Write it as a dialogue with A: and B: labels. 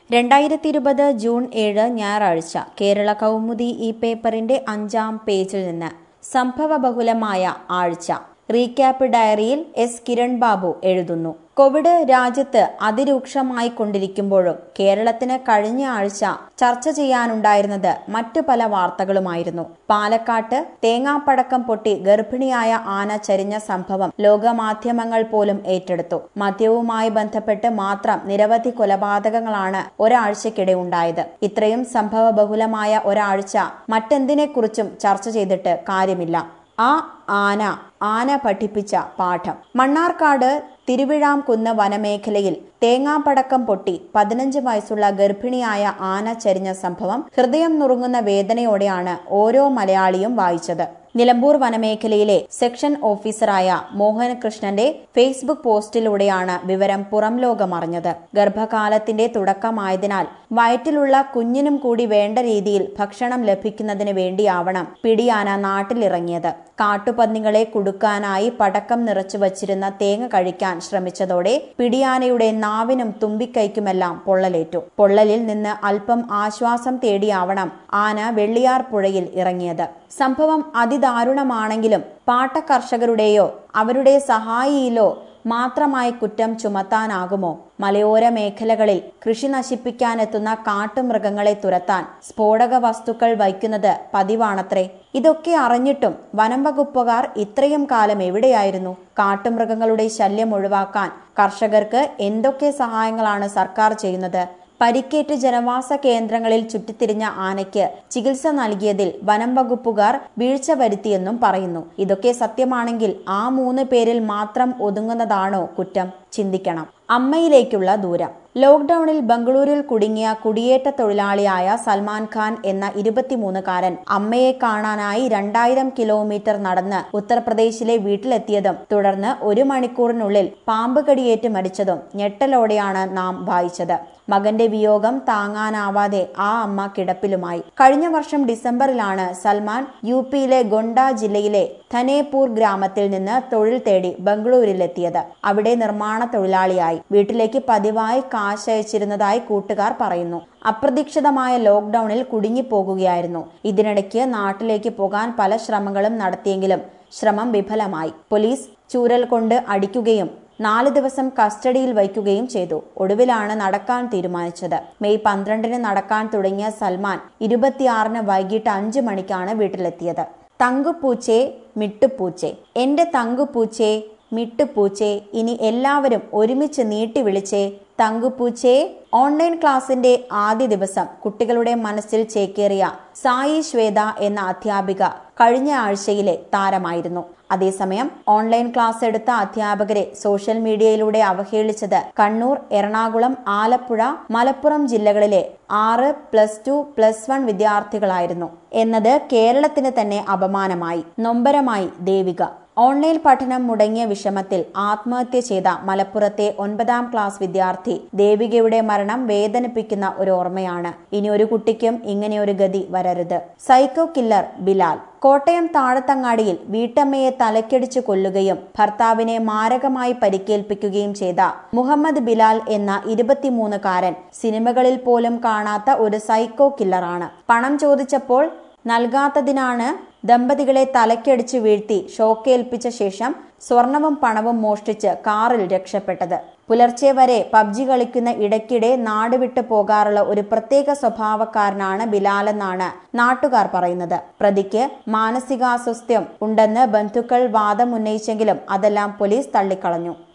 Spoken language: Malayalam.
A: രണ്ടായിരത്തി ഇരുപത് ജൂൺ ഏഴ് ഞായറാഴ്ച കേരള കൗമുദി ഈ പേപ്പറിന്റെ അഞ്ചാം പേജിൽ നിന്ന് സംഭവബഹുലമായ ആഴ്ച റീക്യാപ്പ് ഡയറിയിൽ എസ് കിരൺ ബാബു എഴുതുന്നു കോവിഡ് രാജ്യത്ത് അതിരൂക്ഷമായി കൊണ്ടിരിക്കുമ്പോഴും കേരളത്തിന് കഴിഞ്ഞ ആഴ്ച ചർച്ച ചെയ്യാനുണ്ടായിരുന്നത് മറ്റു പല വാർത്തകളുമായിരുന്നു പാലക്കാട്ട് തേങ്ങാപ്പടക്കം പൊട്ടി ഗർഭിണിയായ ആന ചരിഞ്ഞ സംഭവം ലോകമാധ്യമങ്ങൾ പോലും ഏറ്റെടുത്തു മദ്യവുമായി ബന്ധപ്പെട്ട് മാത്രം നിരവധി കൊലപാതകങ്ങളാണ് ഒരാഴ്ചക്കിടെ ഉണ്ടായത് ഇത്രയും സംഭവബഹുലമായ ഒരാഴ്ച മറ്റെന്തിനെക്കുറിച്ചും ചർച്ച ചെയ്തിട്ട് കാര്യമില്ല ആ ആന ആന പഠിപ്പിച്ച പാഠം മണ്ണാർക്കാട് തിരുവിഴാംകുന്ന് വനമേഖലയിൽ തേങ്ങാപ്പടക്കം പൊട്ടി പതിനഞ്ച് വയസ്സുള്ള ഗർഭിണിയായ ആന ചരിഞ്ഞ സംഭവം ഹൃദയം നുറുങ്ങുന്ന വേദനയോടെയാണ് ഓരോ മലയാളിയും വായിച്ചത് നിലമ്പൂർ വനമേഖലയിലെ സെക്ഷൻ ഓഫീസറായ മോഹനകൃഷ്ണന്റെ ഫേസ്ബുക്ക് പോസ്റ്റിലൂടെയാണ് വിവരം പുറം ലോകം അറിഞ്ഞത് ഗർഭകാലത്തിന്റെ തുടക്കമായതിനാൽ വയറ്റിലുള്ള കുഞ്ഞിനും കൂടി വേണ്ട രീതിയിൽ ഭക്ഷണം ലഭിക്കുന്നതിന് വേണ്ടിയാവണം പിടിയാന നാട്ടിലിറങ്ങിയത് കാട്ടുപന്നികളെ കുടുക്കാനായി പടക്കം നിറച്ചു വച്ചിരുന്ന തേങ്ങ കഴിക്കാൻ ശ്രമിച്ചതോടെ പിടിയാനയുടെ നാവിനും തുമ്പിക്കൈക്കുമെല്ലാം പൊള്ളലേറ്റു പൊള്ളലിൽ നിന്ന് അല്പം ആശ്വാസം തേടിയാവണം ആന വെള്ളിയാർ പുഴയിൽ ഇറങ്ങിയത് സംഭവം അതിദാരുണമാണെങ്കിലും പാട്ട കർഷകരുടെയോ അവരുടെ സഹായിയിലോ മാത്രമായി കുറ്റം ചുമത്താനാകുമോ മലയോര മേഖലകളിൽ കൃഷി നശിപ്പിക്കാനെത്തുന്ന കാട്ടുമൃഗങ്ങളെ തുരത്താൻ സ്ഫോടക വസ്തുക്കൾ വയ്ക്കുന്നത് പതിവാണത്രേ ഇതൊക്കെ അറിഞ്ഞിട്ടും വനം വകുപ്പുകാർ ഇത്രയും കാലം എവിടെയായിരുന്നു കാട്ടുമൃഗങ്ങളുടെ ശല്യം ഒഴിവാക്കാൻ കർഷകർക്ക് എന്തൊക്കെ സഹായങ്ങളാണ് സർക്കാർ ചെയ്യുന്നത് പരിക്കേറ്റ് ജനവാസ കേന്ദ്രങ്ങളിൽ ചുറ്റിത്തിരിഞ്ഞ ആനയ്ക്ക് ചികിത്സ നൽകിയതിൽ വനം വകുപ്പുകാർ വീഴ്ച വരുത്തിയെന്നും പറയുന്നു ഇതൊക്കെ സത്യമാണെങ്കിൽ ആ മൂന്ന് പേരിൽ മാത്രം ഒതുങ്ങുന്നതാണോ കുറ്റം ചിന്തിക്കണം അമ്മയിലേക്കുള്ള ദൂരം ലോക്ഡൌണിൽ ബംഗളൂരുവിൽ കുടുങ്ങിയ കുടിയേറ്റ തൊഴിലാളിയായ സൽമാൻ ഖാൻ എന്ന ഇരുപത്തിമൂന്നുകാരൻ അമ്മയെ കാണാനായി രണ്ടായിരം കിലോമീറ്റർ നടന്ന് ഉത്തർപ്രദേശിലെ വീട്ടിലെത്തിയതും തുടർന്ന് ഒരു മണിക്കൂറിനുള്ളിൽ പാമ്പ് കടിയേറ്റ് മരിച്ചതും ഞെട്ടലോടെയാണ് നാം വായിച്ചത് മകന്റെ വിയോഗം താങ്ങാനാവാതെ ആ അമ്മ കിടപ്പിലുമായി കഴിഞ്ഞ വർഷം ഡിസംബറിലാണ് സൽമാൻ യു പിയിലെ ഗൊണ്ട ജില്ലയിലെ ധനേപൂർ ഗ്രാമത്തിൽ നിന്ന് തൊഴിൽ തേടി ബംഗളൂരിലെത്തിയത് അവിടെ നിർമ്മാണ തൊഴിലാളിയായി വീട്ടിലേക്ക് പതിവായി കാശ് അയച്ചിരുന്നതായി കൂട്ടുകാർ പറയുന്നു അപ്രതീക്ഷിതമായ ലോക്ഡൌണിൽ കുടുങ്ങിപ്പോകുകയായിരുന്നു ഇതിനിടയ്ക്ക് നാട്ടിലേക്ക് പോകാൻ പല ശ്രമങ്ങളും നടത്തിയെങ്കിലും ശ്രമം വിഫലമായി പോലീസ് ചൂരൽ കൊണ്ട് അടിക്കുകയും നാല് ദിവസം കസ്റ്റഡിയിൽ വയ്ക്കുകയും ചെയ്തു ഒടുവിലാണ് നടക്കാൻ തീരുമാനിച്ചത് മെയ് പന്ത്രണ്ടിന് നടക്കാൻ തുടങ്ങിയ സൽമാൻ ഇരുപത്തിയാറിന് വൈകിട്ട് അഞ്ചു മണിക്കാണ് വീട്ടിലെത്തിയത് തങ്കുപൂച്ചേ മിട്ടുപൂച്ചേ എന്റെ തങ്കുപൂച്ചേ മിട്ടുപൂച്ചേ ഇനി എല്ലാവരും ഒരുമിച്ച് നീട്ടി വിളിച്ചേ തങ്കുപൂച്ചേ ഓൺലൈൻ ക്ലാസിന്റെ ആദ്യ ദിവസം കുട്ടികളുടെ മനസ്സിൽ ചേക്കേറിയ സായി ശ്വേത എന്ന അധ്യാപിക കഴിഞ്ഞ ആഴ്ചയിലെ താരമായിരുന്നു അതേസമയം ഓൺലൈൻ ക്ലാസ് എടുത്ത അധ്യാപകരെ സോഷ്യൽ മീഡിയയിലൂടെ അവഹേളിച്ചത് കണ്ണൂർ എറണാകുളം ആലപ്പുഴ മലപ്പുറം ജില്ലകളിലെ ആറ് പ്ലസ് ടു പ്ലസ് വൺ വിദ്യാർത്ഥികളായിരുന്നു എന്നത് കേരളത്തിന് തന്നെ അപമാനമായി നൊമ്പരമായി ദേവിക ഓൺലൈൻ പഠനം മുടങ്ങിയ വിഷമത്തിൽ ആത്മഹത്യ ചെയ്ത മലപ്പുറത്തെ ഒൻപതാം ക്ലാസ് വിദ്യാർത്ഥി ദേവികയുടെ മരണം വേദനിപ്പിക്കുന്ന ഒരു ഓർമ്മയാണ് ഇനി ഒരു കുട്ടിക്കും ഇങ്ങനെ ഒരു ഗതി വരരുത് സൈക്കോ കില്ലർ ബിലാൽ കോട്ടയം താഴത്തങ്ങാടിയിൽ വീട്ടമ്മയെ തലക്കടിച്ചു കൊല്ലുകയും ഭർത്താവിനെ മാരകമായി പരിക്കേൽപ്പിക്കുകയും ചെയ്ത മുഹമ്മദ് ബിലാൽ എന്ന ഇരുപത്തിമൂന്നുകാരൻ സിനിമകളിൽ പോലും കാണാത്ത ഒരു സൈക്കോ കില്ലറാണ് പണം ചോദിച്ചപ്പോൾ നൽകാത്തതിനാണ് ദമ്പതികളെ തലക്കടിച്ചു വീഴ്ത്തി ഷോക്കേൽപ്പിച്ച ശേഷം സ്വർണവും പണവും മോഷ്ടിച്ച് കാറിൽ രക്ഷപ്പെട്ടത് പുലർച്ചെ വരെ പബ്ജി കളിക്കുന്ന ഇടയ്ക്കിടെ നാടുവിട്ടു പോകാറുള്ള ഒരു പ്രത്യേക സ്വഭാവക്കാരനാണ് ബിലാലെന്നാണ് നാട്ടുകാർ പറയുന്നത് പ്രതിക്ക് മാനസികാസ്വസ്ഥ്യം ഉണ്ടെന്ന് ബന്ധുക്കൾ വാദമുന്നയിച്ചെങ്കിലും അതെല്ലാം പോലീസ് തള്ളിക്കളഞ്ഞു